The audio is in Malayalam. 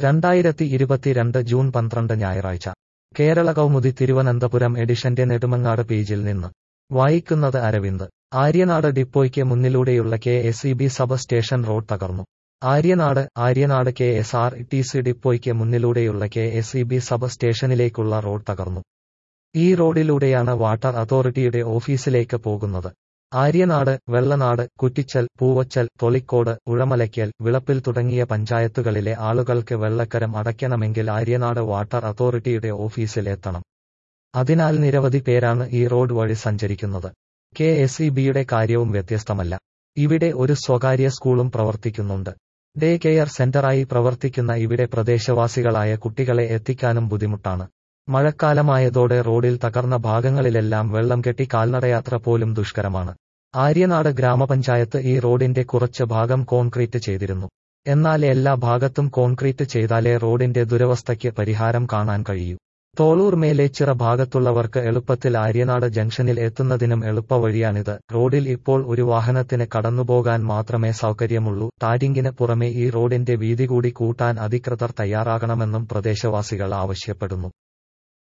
രണ്ടായിരത്തി ഇരുപത്തിരണ്ട് ജൂൺ പന്ത്രണ്ട് ഞായറാഴ്ച കേരള കൗമുദി തിരുവനന്തപുരം എഡിഷന്റെ നെടുമങ്ങാട് പേജിൽ നിന്ന് വായിക്കുന്നത് അരവിന്ദ് ആര്യനാട് ഡിപ്പോയ്ക്ക് മുന്നിലൂടെയുള്ള K S E B sub station road തകർന്നു Aryanad Aryanad K S R T C ഡിപ്പോയ്ക്ക് മുന്നിലൂടെയുള്ള K S E B sub സ്റ്റേഷനിലേക്കുള്ള റോഡ് തകർന്നു ഈ റോഡിലൂടെയാണ് വാട്ടർ അതോറിറ്റിയുടെ ഓഫീസിലേക്ക് പോകുന്നത് ആര്യനാട് വെള്ളനാട് കുറ്റിച്ചൽ പൂവച്ചൽ തൊളിക്കോട് ഉഴമലയ്ക്കൽ വിളപ്പിൽ തുടങ്ങിയ പഞ്ചായത്തുകളിലെ ആളുകൾക്ക് വെള്ളക്കരം അടയ്ക്കണമെങ്കിൽ ആര്യനാട് വാട്ടർ അതോറിറ്റിയുടെ ഓഫീസിൽ എത്തണം അതിനാൽ നിരവധി പേരാണ് ഈ റോഡ് വഴി സഞ്ചരിക്കുന്നത് കെ എസ് ഇ ബിയുടെ കാര്യവും വ്യത്യസ്തമല്ല ഇവിടെ ഒരു സ്വകാര്യ സ്കൂളും പ്രവർത്തിക്കുന്നുണ്ട് ഡേ കെയർ സെന്ററായി പ്രവർത്തിക്കുന്ന ഇവിടെ പ്രദേശവാസികളായ കുട്ടികളെ എത്തിക്കാനും ബുദ്ധിമുട്ടാണ് മഴക്കാലമായതോടെ റോഡിൽ തകർന്ന ഭാഗങ്ങളിലെല്ലാം വെള്ളം കെട്ടി കാൽനടയാത്ര പോലും ദുഷ്കരമാണ് ആര്യനാട് ഗ്രാമപഞ്ചായത്ത് ഈ റോഡിന്റെ കുറച്ച് ഭാഗം കോൺക്രീറ്റ് ചെയ്തിരുന്നു എന്നാൽ എല്ലാ ഭാഗത്തും കോൺക്രീറ്റ് ചെയ്താലേ റോഡിന്റെ ദുരവസ്ഥയ്ക്ക് പരിഹാരം കാണാൻ കഴിയൂ തോളൂർ മേലേച്ചിറ ഭാഗത്തുള്ളവർക്ക് എളുപ്പത്തിൽ ആര്യനാട് ജംഗ്ഷനിൽ എത്തുന്നതിനും എളുപ്പവഴിയാണിത് റോഡിൽ ഇപ്പോൾ ഒരു വാഹനത്തിന് കടന്നുപോകാൻ മാത്രമേ സൗകര്യമുള്ളൂ ടാരിങ്ങിന് പുറമെ ഈ റോഡിന്റെ വീതി കൂടി കൂട്ടാൻ അധികൃതർ തയ്യാറാകണമെന്നും പ്രദേശവാസികൾ ആവശ്യപ്പെടുന്നു